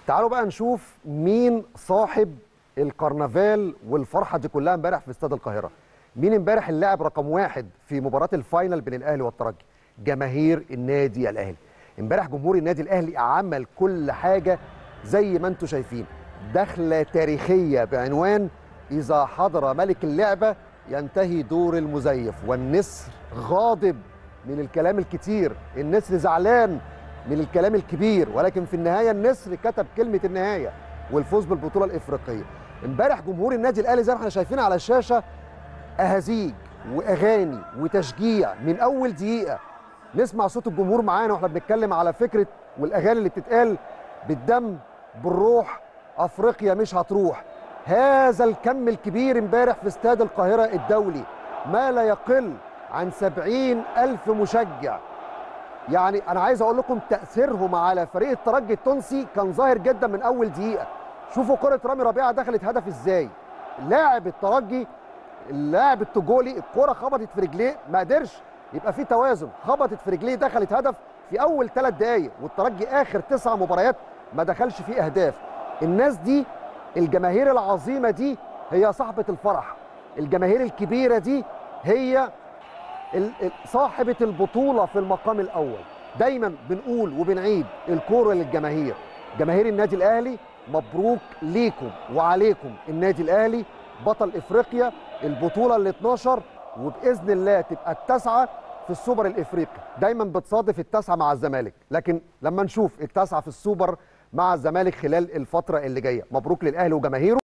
تعالوا بقى نشوف مين صاحب الكرنفال والفرحه دي كلها امبارح في استاد القاهره مين امبارح اللاعب رقم واحد في مباراه الفاينل بين الاهلي والترجي جماهير النادي الاهلي امبارح جمهور النادي الاهلي عمل كل حاجه زي ما انتم شايفين دخله تاريخيه بعنوان اذا حضر ملك اللعبه ينتهي دور المزيف والنسر غاضب من الكلام الكتير النسر زعلان من الكلام الكبير ولكن في النهايه النسر كتب كلمه النهايه والفوز بالبطوله الافريقيه امبارح جمهور النادي الاهلي زي ما احنا شايفين على الشاشه اهازيج واغاني وتشجيع من اول دقيقه نسمع صوت الجمهور معانا واحنا بنتكلم على فكره والاغاني اللي بتتقال بالدم بالروح افريقيا مش هتروح هذا الكم الكبير امبارح في استاد القاهره الدولي ما لا يقل عن سبعين ألف مشجع يعني أنا عايز أقول لكم تأثيرهم على فريق الترجي التونسي كان ظاهر جدا من أول دقيقة شوفوا كرة رامي ربيعة دخلت هدف إزاي لاعب الترجي اللاعب التجولي الكرة خبطت في رجليه ما قدرش يبقى في توازن خبطت في رجليه دخلت هدف في أول ثلاث دقايق والترجي آخر تسع مباريات ما دخلش فيه أهداف الناس دي الجماهير العظيمة دي هي صاحبة الفرح الجماهير الكبيرة دي هي صاحبة البطولة في المقام الأول دايما بنقول وبنعيد الكورة للجماهير جماهير النادي الأهلي مبروك ليكم وعليكم النادي الأهلي بطل إفريقيا البطولة ال 12 وبإذن الله تبقى التاسعة في السوبر الإفريقي دايما بتصادف التاسعة مع الزمالك لكن لما نشوف التاسعة في السوبر مع الزمالك خلال الفترة اللي جاية مبروك للأهلي وجماهيره